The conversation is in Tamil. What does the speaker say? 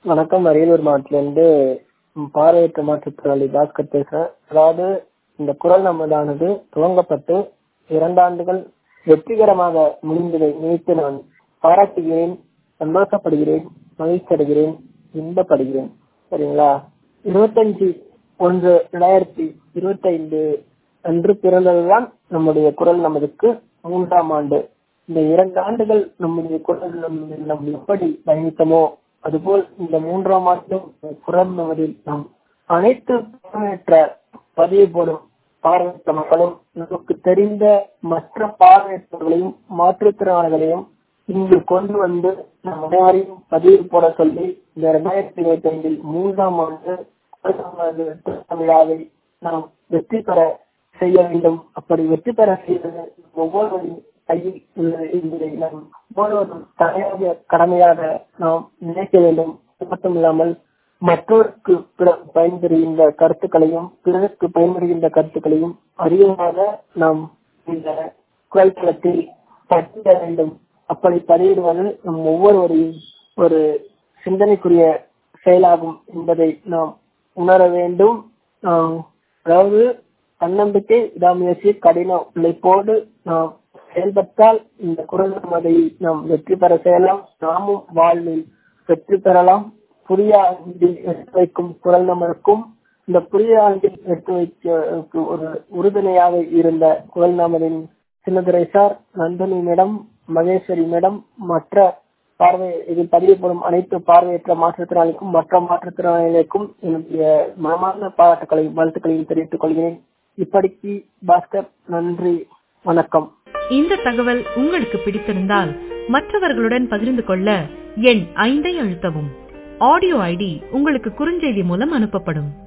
வணக்கம் அரியலூர் மாவட்டத்திலிருந்து பார்வையற்ற மாற்றுத்திறனாளி பாஸ்கர் பேசுறேன் அதாவது இந்த குரல் நமதானது துவங்கப்பட்டு இரண்டு ஆண்டுகள் வெற்றிகரமாக முடிந்ததை நினைத்து நான் பாராட்டுகிறேன் சந்தோஷப்படுகிறேன் மகிழ்ச்சி அடைகிறேன் இன்பப்படுகிறேன் சரிங்களா இருபத்தஞ்சு ஒன்று இரண்டாயிரத்தி இருபத்தி ஐந்து அன்று பிறந்ததுதான் நம்முடைய குரல் நமதுக்கு மூன்றாம் ஆண்டு இந்த இரண்டு ஆண்டுகள் நம்முடைய குரல் நமது நாம் எப்படி பயணித்தமோ அதுபோல் இந்த மூன்றாம் ஆண்டும் குரல் நமதில் நாம் அனைத்து பார்வையற்ற பதிவு போடும் பார்வையற்ற மக்களும் நமக்கு தெரிந்த மற்ற பார்வையற்றவர்களையும் மாற்றுத்திறனாளிகளையும் இங்கு கொண்டு வந்து நம் அனைவரையும் பதிவு போட சொல்லி இந்த இரண்டாயிரத்தி இருபத்தி ஐந்தில் மூன்றாம் ஆண்டு விழாவை நாம் வெற்றி பெற செய்ய வேண்டும் அப்படி வெற்றி பெற செய்வது ஒவ்வொருவரின் கையில் உள்ளது என்பதை நாம் ஒவ்வொருவரும் தலையாக கடமையாக நாம் நினைக்க வேண்டும் மட்டும் இல்லாமல் மற்றவருக்கு பயன்பெறுகின்ற கருத்துக்களையும் பிறருக்கு பயன்படுகின்ற கருத்துக்களையும் அதிகமாக நாம் இந்த குரல் தளத்தில் பதிவிட வேண்டும் அப்படி பதிவிடுவது நம் ஒவ்வொருவரையும் ஒரு சிந்தனைக்குரிய செயலாகும் என்பதை நாம் உணர வேண்டும் அதாவது தன்னம்பிக்கை விடாமுயற்சி கடின உழைப்போடு நாம் செயல்பட்டால் இந்த குரல் நமதை நாம் வெற்றி பெற செய்யலாம் நாமும் வாழ்வில் வெற்றி பெறலாம் புதிய ஆண்டில் எடுத்து வைக்கும் குரல் நமருக்கும் இந்த புதிய ஆண்டில் எடுத்து வைக்க ஒரு உறுதுணையாக இருந்த குரல் நமதின் Chinnadurai sir Nandini madam Maheswari madam மற்ற பார்வை இதில் பதிவுப்படும் அனைத்து பார்வையற்ற மாற்றுத்திறனாளிக்கும் மற்ற மாற்றுத்திறனாளிகளுக்கும் என்னுடைய மனமார்ந்த பாராட்டுகளையும் வாழ்த்துக்களையும் தெரிவித்துக் கொள்கிறேன் இப்படிக்கு பாஸ்கர் நன்றி வணக்கம் இந்த தகவல் உங்களுக்கு பிடித்திருந்தால் மற்றவர்களுடன் பகிர்ந்து கொள்ள எண் ஐந்தை அழுத்தவும் ஆடியோ ஐடி உங்களுக்கு குறுஞ்செய்தி மூலம் அனுப்பப்படும்